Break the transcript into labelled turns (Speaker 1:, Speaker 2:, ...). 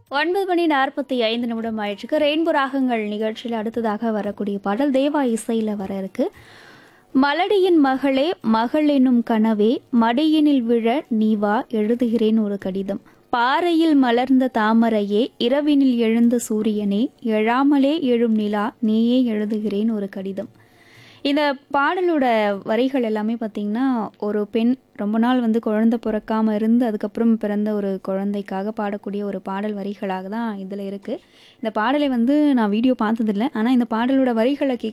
Speaker 1: ஒன்பது மணி நாற்பத்தி ஐந்து நிமிடம் ஆயிடுச்சுக்கு ரெயின்போ ராகங்கள் நிகழ்ச்சியில் அடுத்ததாக வரக்கூடிய பாடல் தேவா இசையில் வர இருக்கு மலடியின் மகளே மகள் என்னும் கனவே மடியினில் விழ நீவா எழுதுகிறேன் ஒரு கடிதம் பாறையில் மலர்ந்த தாமரையே இரவினில் எழுந்த சூரியனே எழாமலே எழும் நிலா நீயே எழுதுகிறேன் ஒரு கடிதம் இந்த பாடலோட வரிகள் எல்லாமே பார்த்திங்கன்னா ஒரு பெண் ரொம்ப நாள் வந்து குழந்தை பிறக்காம இருந்து அதுக்கப்புறம் பிறந்த ஒரு குழந்தைக்காக பாடக்கூடிய ஒரு பாடல் வரிகளாக தான் இதில் இருக்குது இந்த பாடலை வந்து நான் வீடியோ பார்த்ததில்ல ஆனால் இந்த பாடலோட வரிகளை கேட்க